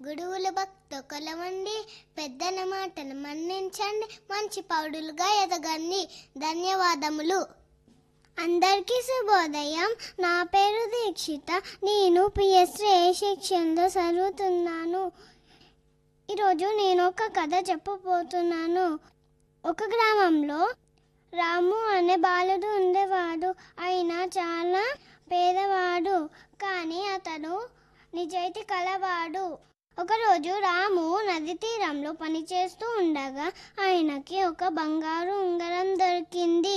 గురువుల భక్త కొలవండి పెద్దల మాటలు మన్నించండి మంచి పౌరులుగా ఎదగండి ధన్యవాదములు అందరికీ శుభోదయం నా పేరు దీక్షిత నేను పిఎస్ఏ సెక్షన్లో చదువుతున్నాను ఈరోజు నేను ఒక కథ చెప్పబోతున్నాను ఒక గ్రామంలో రాము అనే బాలుడు ఉండేవాడు ఆయన చాలా పేదవాడు కానీ అతను నిజాయితీ కలవాడు ఒకరోజు రాము నది తీరంలో పనిచేస్తూ ఉండగా ఆయనకి ఒక బంగారు ఉంగరం దొరికింది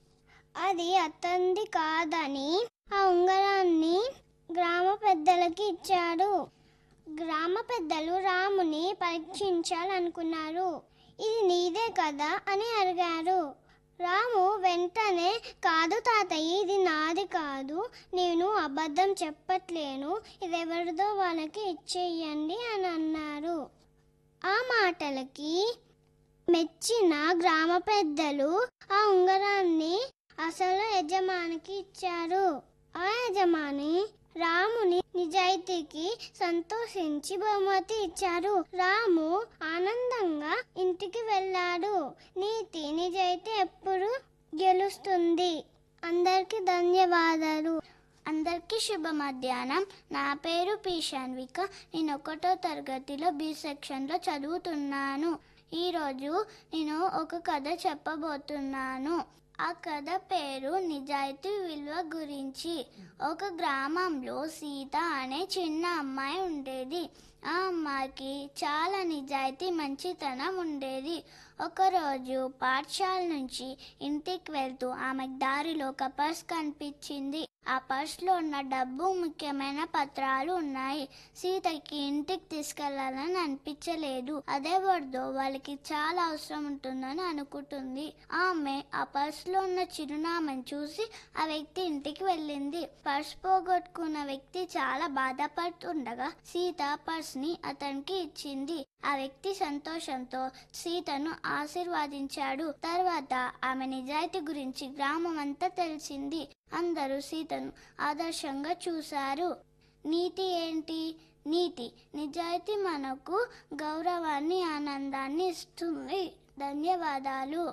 అది అతనిది కాదని ఆ ఉంగరాన్ని గ్రామ పెద్దలకి ఇచ్చాడు గ్రామ పెద్దలు రాముని పరీక్షించాలనుకున్నారు ఇది నీదే కదా అని అడిగారు రాము వెంటనే కాదు తాతయ్య ఇది నాది కాదు నేను అబద్ధం చెప్పట్లేను ఇది ఎవరిదో వాళ్ళకి ఇచ్చేయండి అని అన్నారు ఆ మాటలకి మెచ్చిన గ్రామ పెద్దలు ఆ ఉంగరాన్ని అసలు యజమానికి ఇచ్చారు ఆ యజమాని రాముని నిజాయితీకి సంతోషించి బహుమతి ఇచ్చారు రాము ఆనందంగా ఇంటికి వెళ్ళాడు నీతి నిజాయితీ ఎప్పుడు గెలుస్తుంది అందరికీ ధన్యవాదాలు అందరికీ శుభ మధ్యాహ్నం నా పేరు పి షాన్విక నేను ఒకటో తరగతిలో బి సెక్షన్లో చదువుతున్నాను ఈరోజు నేను ఒక కథ చెప్పబోతున్నాను ఆ కథ పేరు నిజాయితీ విలువ గురించి ఒక గ్రామంలో సీత అనే చిన్న అమ్మాయి ఉండేది ఆ అమ్మాయికి చాలా నిజాయితీ మంచితనం ఉండేది ఒకరోజు పాఠశాల నుంచి ఇంటికి వెళ్తూ ఆమెకు దారిలో ఒక పర్స్ కనిపించింది ఆ పర్స్లో ఉన్న డబ్బు ముఖ్యమైన పత్రాలు ఉన్నాయి సీతకి ఇంటికి తీసుకెళ్లాలని అనిపించలేదు అదే వరదో వాళ్ళకి చాలా అవసరం ఉంటుందని అనుకుంటుంది ఆమె ఆ పర్స్లో ఉన్న చిరునామాను చూసి ఆ వ్యక్తి ఇంటికి వెళ్ళింది పర్స్ పోగొట్టుకున్న వ్యక్తి చాలా బాధపడుతుండగా సీత పర్స్ని అతనికి ఇచ్చింది ఆ వ్యక్తి సంతోషంతో సీతను ఆశీర్వాదించాడు తర్వాత ఆమె నిజాయితీ గురించి గ్రామం అంతా తెలిసింది అందరూ సీతను ఆదర్శంగా చూశారు నీతి ఏంటి నీతి నిజాయితీ మనకు గౌరవాన్ని ఆనందాన్ని ఇస్తుంది ధన్యవాదాలు